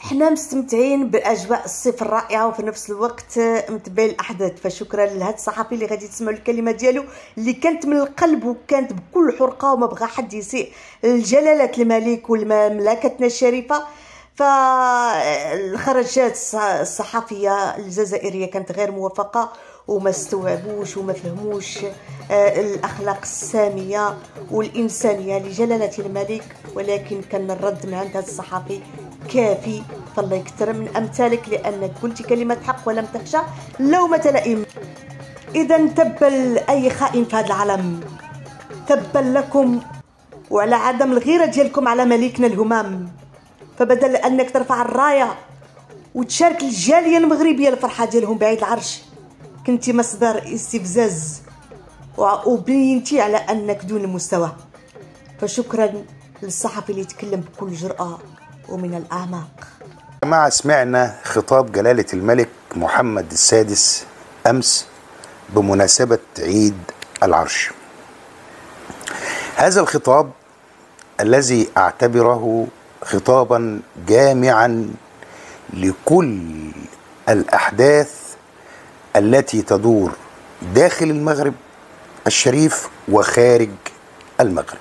حنا مستمتعين باجواء الصيف الرائعه وفي نفس الوقت متبعين الاحداث فشكرا لهذا الصحفي اللي غادي تسمعوا الكلمه ديالو اللي كانت من القلب وكانت بكل حرقه وما بغى حد يسيء لجلاله الملك والمملكتنا الشريفه فالخرجات الصحفيه الجزائريه كانت غير موفقه وما استوعبوش وما فهموش آه، الاخلاق الساميه والانسانيه لجلاله الملك ولكن كان الرد من عند هذا الصحفي كافي فالله يكثر من امثالك لانك قلت كلمه حق ولم تخشى لومه لئيم اذا تبا لاي خائن في هذا العالم تبا لكم وعلى عدم الغيره ديالكم على ملكنا الهمام فبدل انك ترفع الرايه وتشارك الجاليه المغربيه الفرحه ديالهم بعيد العرش كنتي مصدر استفزاز وبينتي على انك دون المستوى فشكرا للصحفي اللي يتكلم بكل جرأة ومن الأعماق جماعة سمعنا خطاب جلالة الملك محمد السادس أمس بمناسبة عيد العرش هذا الخطاب الذي أعتبره خطابا جامعا لكل الأحداث التي تدور داخل المغرب الشريف وخارج المغرب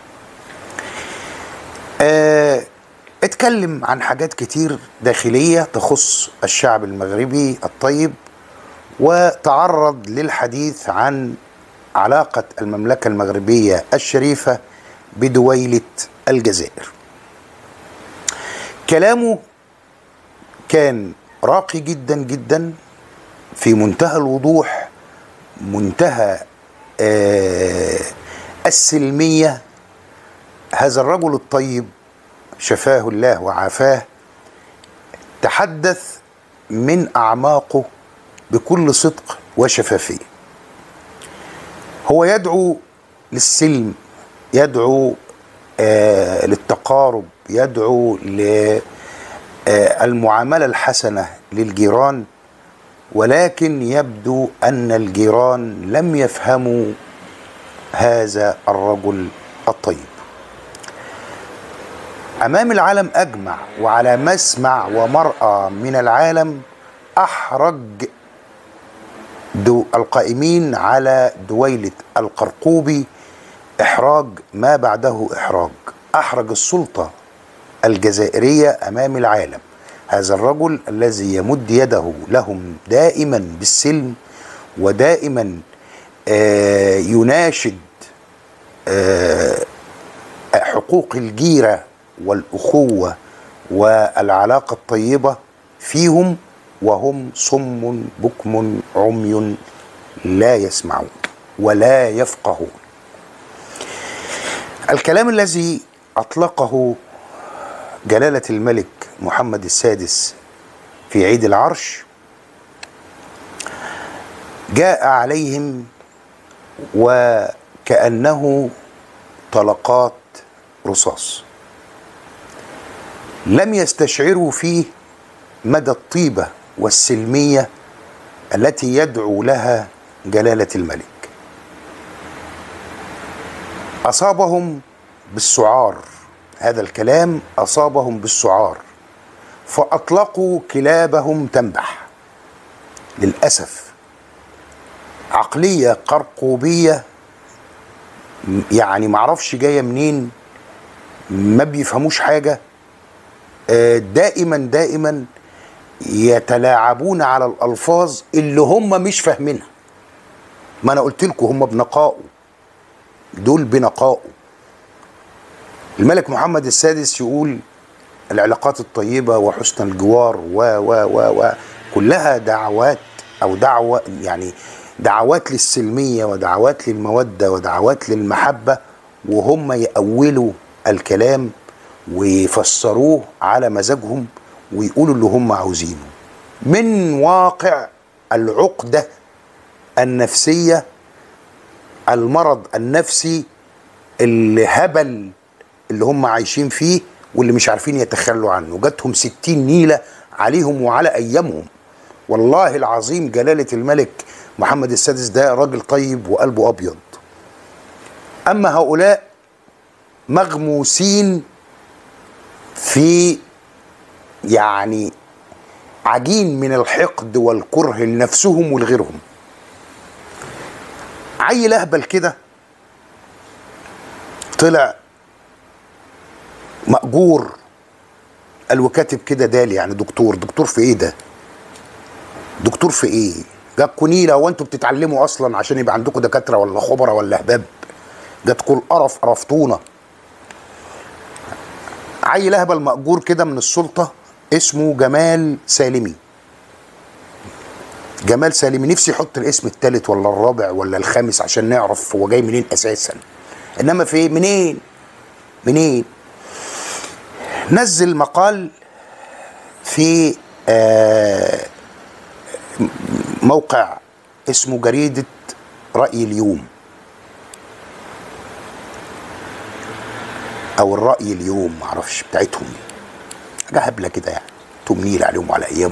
آه اتكلم عن حاجات كتير داخلية تخص الشعب المغربي الطيب وتعرض للحديث عن علاقة المملكة المغربية الشريفة بدويلة الجزائر كلامه كان راقي جدا جدا في منتهى الوضوح منتهى آه السلمية هذا الرجل الطيب شفاه الله وعافاه تحدث من أعماقه بكل صدق وشفافية هو يدعو للسلم يدعو آه للتقارب يدعو للمعاملة الحسنة للجيران ولكن يبدو ان الجيران لم يفهموا هذا الرجل الطيب امام العالم اجمع وعلى مسمع ومرأى من العالم احرج دو القائمين على دويلة القرقوبي احراج ما بعده احراج احرج السلطة الجزائرية امام العالم هذا الرجل الذي يمد يده لهم دائما بالسلم ودائما آه يناشد آه حقوق الجيرة والأخوة والعلاقة الطيبة فيهم وهم صم بكم عمي لا يسمعون ولا يفقهون الكلام الذي أطلقه جلالة الملك محمد السادس في عيد العرش جاء عليهم وكأنه طلقات رصاص لم يستشعروا فيه مدى الطيبة والسلمية التي يدعو لها جلالة الملك أصابهم بالسعار هذا الكلام أصابهم بالسعار فأطلقوا كلابهم تنبح للأسف عقلية قرقوبية يعني معرفش جاية منين ما بيفهموش حاجة دائما دائما يتلاعبون على الألفاظ اللي هم مش فاهمينها ما أنا قلت لكم هم بنقائه دول بنقائه الملك محمد السادس يقول العلاقات الطيبه وحسن الجوار و و و و كلها دعوات او دعوه يعني دعوات للسلميه ودعوات للموده ودعوات للمحبه وهم يأولوا الكلام ويفسروه على مزاجهم ويقولوا اللي هم عاوزينه من واقع العقده النفسيه المرض النفسي الهبل اللي هم عايشين فيه واللي مش عارفين يتخلوا عنه جاتهم ستين نيلة عليهم وعلى أيامهم والله العظيم جلالة الملك محمد السادس ده راجل طيب وقلبه أبيض أما هؤلاء مغموسين في يعني عجين من الحقد والكره لنفسهم ولغيرهم عيل اهبل كده طلع مأجور قال وكاتب كده دالي يعني دكتور دكتور في ايه ده دكتور في ايه جابكوا نيله هو انتوا بتتعلموا اصلا عشان يبقى عندكم دكاتره ولا خبراء ولا هباب جاتكوا القرف قرفتونا عيل اهبل مأجور كده من السلطه اسمه جمال سالمي جمال سالمي نفسي يحط الاسم الثالث ولا الرابع ولا الخامس عشان نعرف هو جاي منين اساسا انما في إيه؟ منين منين نزل مقال في آه موقع اسمه جريدة رأي اليوم أو الرأي اليوم معرفش بتاعتهم دي حاجة هبلة كده يعني تمنيل عليهم وعلى أيامهم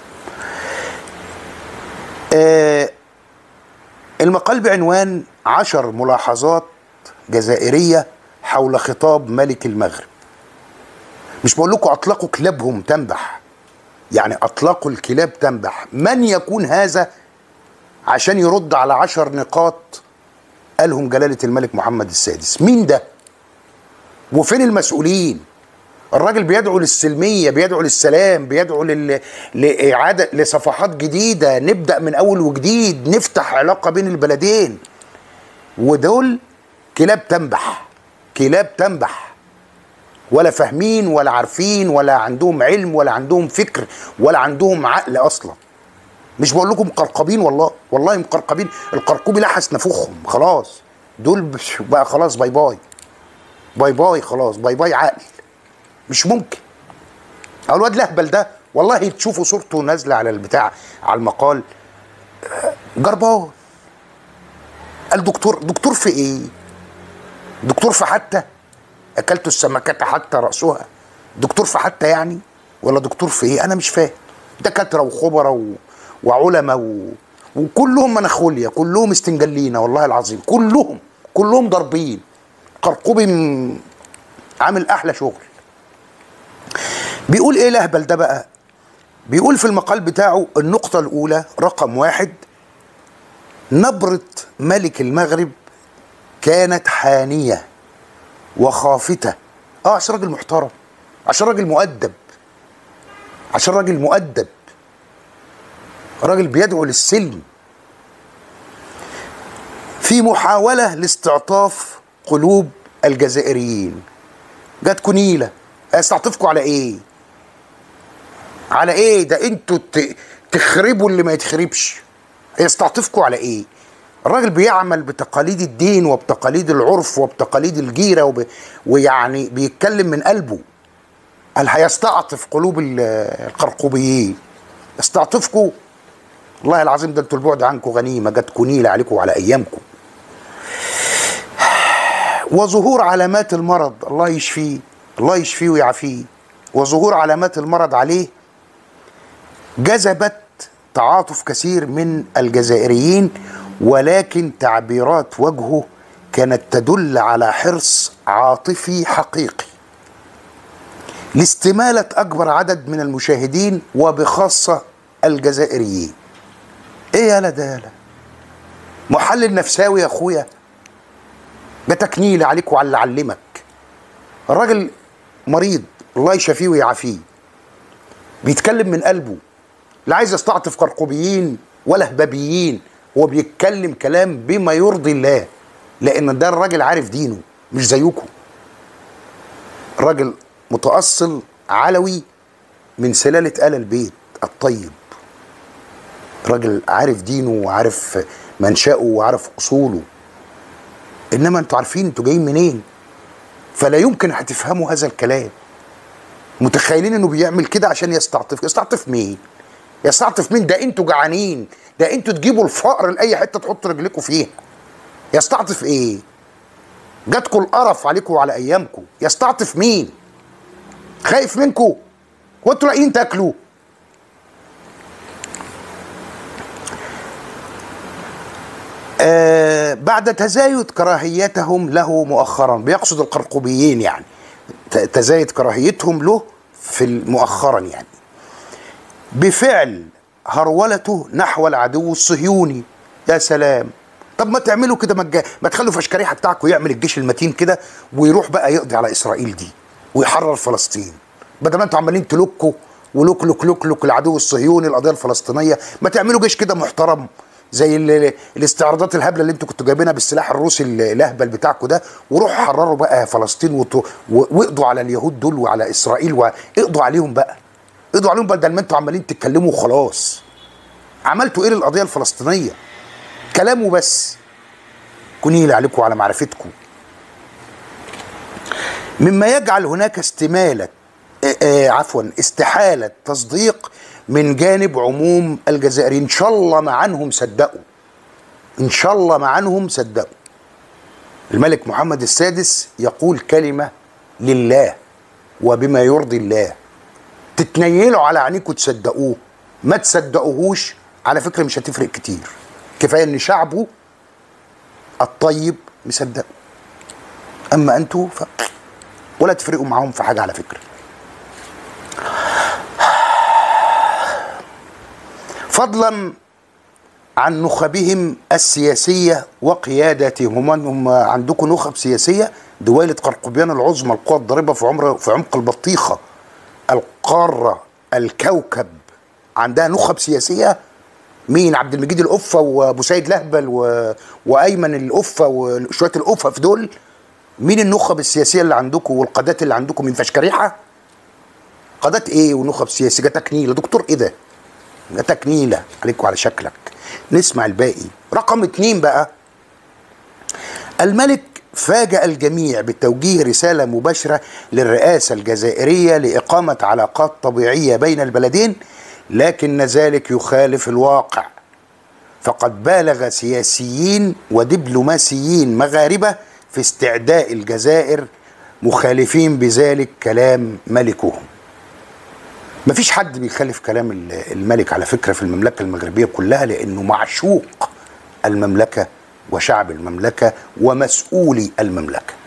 آه المقال بعنوان عشر ملاحظات جزائرية حول خطاب ملك المغرب مش بقول لكم أطلقوا كلابهم تنبح يعني أطلقوا الكلاب تنبح من يكون هذا عشان يرد على عشر نقاط قالهم جلالة الملك محمد السادس مين ده وفين المسؤولين الراجل بيدعو للسلمية بيدعو للسلام بيدعو لل... لإعادة لصفحات جديدة نبدأ من أول وجديد نفتح علاقة بين البلدين ودول كلاب تنبح كلاب تنبح ولا فاهمين ولا عارفين ولا عندهم علم ولا عندهم فكر ولا عندهم عقل اصلا مش بقول لكم مقرقبين والله والله مقرقبين القرقوبي لحس نافوخهم خلاص دول بقى خلاص باي باي باي باي خلاص باي باي عقل مش ممكن او الواد الاهبل ده والله تشوفوا صورته نازله على البتاع على المقال جربان قال دكتور دكتور في ايه دكتور في حتى اكلت السمكات حتى راسها دكتور في حتى يعني ولا دكتور في ايه انا مش فاهم دكاتره وخبراء و... وعلماء و... وكلهم مناخوليا كلهم استنجلينا والله العظيم كلهم كلهم ضاربين قرقوبي م... عامل احلى شغل بيقول ايه الاهبل ده بقى بيقول في المقال بتاعه النقطة الأولى رقم واحد نبرة ملك المغرب كانت حانية وخافتة اه عشان راجل محترم عشان راجل مؤدب عشان راجل مؤدب راجل بيدعو للسلم في محاولة لاستعطاف قلوب الجزائريين جاتكوا نيلة استعطفكوا على ايه على ايه ده انتوا تخربوا اللي ما يتخربش يستعطفكوا على ايه الراجل بيعمل بتقاليد الدين وبتقاليد العرف وبتقاليد الجيرة وب... ويعني بيتكلم من قلبه قال هيستعطف قلوب القرقوبيين استعطفكوا والله العظيم ده انتوا البعد عنكم غنيمه جاتكم نيله عليكم وعلى ايامكم وظهور علامات المرض الله يشفيه الله يشفيه ويعافيه وظهور علامات المرض عليه جذبت تعاطف كثير من الجزائريين ولكن تعبيرات وجهه كانت تدل على حرص عاطفي حقيقي لاستمالة أكبر عدد من المشاهدين وبخاصة الجزائريين إيه يالا ده يالا محلل نفساوي يا أخويا ده تكنيل عليك وعلى اللي علمك الراجل مريض الله يشافيه ويعافيه بيتكلم من قلبه لا عايز يستعطف قرقوبيين ولا هبابيين هو بيتكلم كلام بما يرضي الله لان ده الراجل عارف دينه مش زيكم راجل متأصل علوي من سلالة آل البيت الطيب راجل عارف دينه وعارف منشأه وعارف أصوله إنما أنتوا عارفين أنتوا جايين منين فلا يمكن هتفهموا هذا الكلام متخيلين انه بيعمل كده عشان يستعطف يستعطف مين يستعطف مين ده انتوا جعانين ده انتوا تجيبوا الفقر لاي حته تحطوا رجلكم فيها يستعطف ايه جاتكم القرف عليكم وعلى ايامكم يستعطف مين خايف منكم وانتوا لاقيين تاكلوا آه بعد تزايد كراهيتهم له مؤخرا بيقصد القرقوبيين يعني تزايد كراهيتهم له في مؤخرا يعني بفعل هرولته نحو العدو الصهيوني يا سلام طب ما تعملوا كده ما, تجا- ما تخلوا فشكريحه بتاعكم يعمل الجيش المتين كده ويروح بقى يقضي على اسرائيل دي ويحرر فلسطين بدل ما انتوا عمالين تلكوا ولوك لوك لوك لوك العدو الصهيوني القضيه الفلسطينيه ما تعملوا جيش كده محترم زي ال- ال- الاستعراضات الهبله اللي انتوا كنتوا جايبينها بالسلاح الروسي ال- الاهبل بتاعكم ده وروحوا حرروا بقى فلسطين وت- و- واقضوا على اليهود دول وعلى اسرائيل واقضوا عليهم بقى اقضوا عليهم بدل ما انتوا عمالين تتكلموا وخلاص عملتوا ايه للقضيه الفلسطينيه كلام وبس كنيل عليكم وعلى معرفتكم مما يجعل هناك استمالة آه، آه، عفوا استحالة تصديق من جانب عموم الجزائريين إن شاء الله ما عنهم صدقوا إن شاء الله ما عنهم صدقوا الملك محمد السادس يقول كلمة لله وبما يرضي الله تتنيلوا على عينيكم تصدقوه ما تصدقوهوش على فكرة مش هتفرق كتير كفاية ان شعبه الطيب مصدقه اما انتوا ف ولا تفرقوا معاهم في حاجة على فكرة فضلا عن نخبهم السياسية وقيادتهم هم عندكم نخب سياسية دويلة قرقبيان العظمى القوى الضاربة في عمر في عمق البطيخة القارة الكوكب عندها نخب سياسية مين عبد المجيد القفة وابو سيد لهبل و... وايمن القفة وشوية القفة في دول مين النخب السياسية اللي عندكم والقادات اللي عندكم من فشكريحة قادات ايه ونخب سياسي جاتك نيلة دكتور ايه ده جاتك نيلة عليك وعلى شكلك نسمع الباقي رقم اتنين بقى الملك فاجأ الجميع بتوجيه رسالة مباشرة للرئاسة الجزائرية لإقامة علاقات طبيعية بين البلدين لكن ذلك يخالف الواقع فقد بالغ سياسيين ودبلوماسيين مغاربة في استعداء الجزائر مخالفين بذلك كلام ملكهم مفيش حد بيخالف كلام ال- الملك على فكرة في المملكة المغربية كلها لأنه معشوق المملكة وشعب المملكة ومسؤولي المملكة